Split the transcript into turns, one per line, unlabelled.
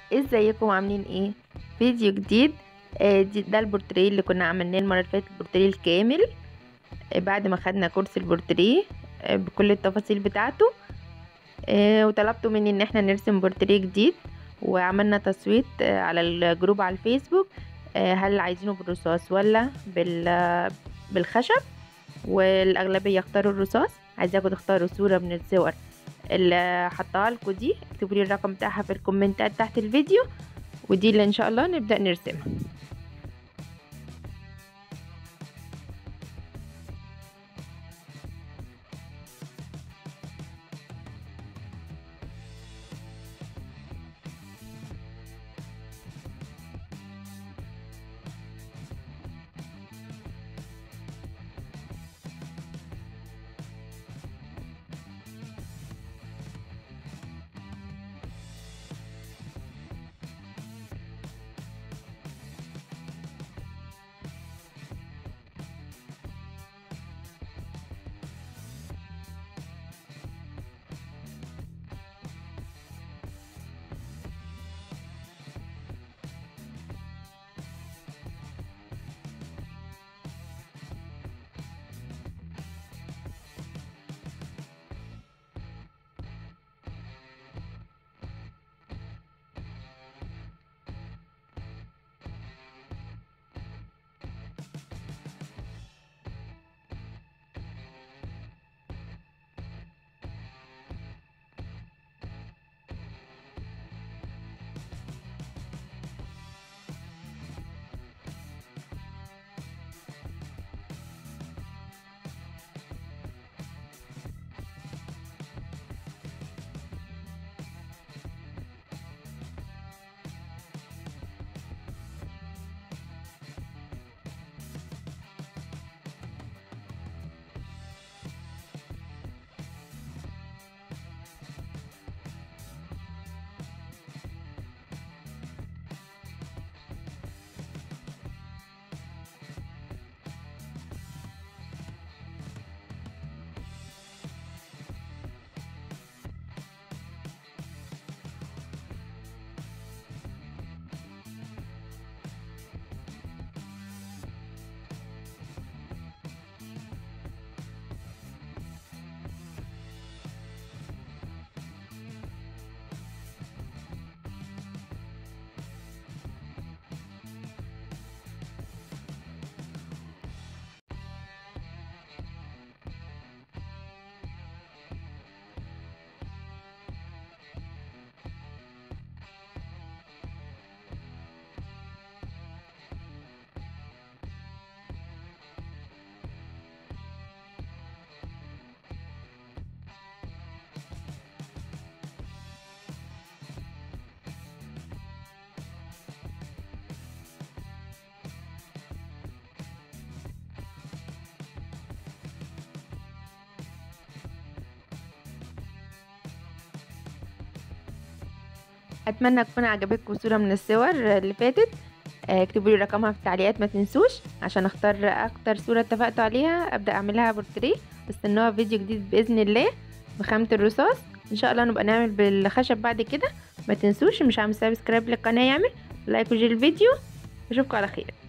ازيكم عاملين ايه فيديو جديد آه، دي ده البورتريه اللي كنا عملناه المره اللي فاتت البورتريه الكامل آه، بعد ما خدنا كورس البورتريه آه، بكل التفاصيل بتاعته آه، وطلبتوا مني ان احنا نرسم بورتريه جديد وعملنا تصويت آه، على الجروب على الفيسبوك آه، هل عايزينه بالرصاص ولا بال بالخشب والاغلبيه اختاروا الرصاص عايزاكم تختاروا صوره من الصور اللي حطها لكم دي اكتبوا لي الرقم بتاعها في الكومنتات تحت الفيديو ودي اللي ان شاء الله نبدا نرسمها اتمنى تكون عجبتكم صوره من الصور اللي فاتت اكتبوا لي رقمها في التعليقات ما تنسوش عشان اختار اكتر صوره اتفقتوا عليها ابدا اعملها بورتريه استنوها فيديو جديد باذن الله بخامه الرصاص ان شاء الله نبقى نعمل بالخشب بعد كده ما تنسوش مش عامل سبسكرايب للقناه يعمل لايك وشير الفيديو اشوفكم على خير